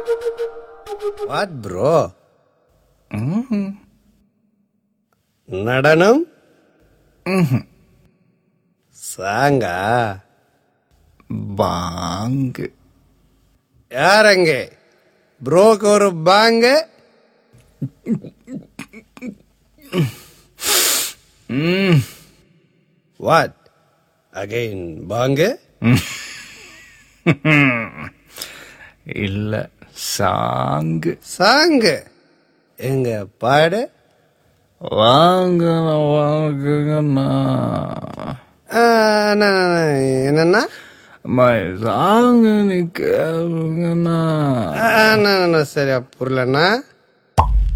what bro நடனம் சாங்கா பாங்கு யாரங்க ப்ரோக்கு ஒரு பாங்க வாட் அகைன் பாங்க இல்ல சாங்கு சாங்கு எங்க பாடு வாங்க வாங்குங்கண்ணா ஆ, அண்ணா, அண்ணா, என்னண்ணா அம்மா, சாங்கு நீ கேளுங்கண்ணா ஆ, அண்ணா, அண்ணா, சரியா புரியலண்ணா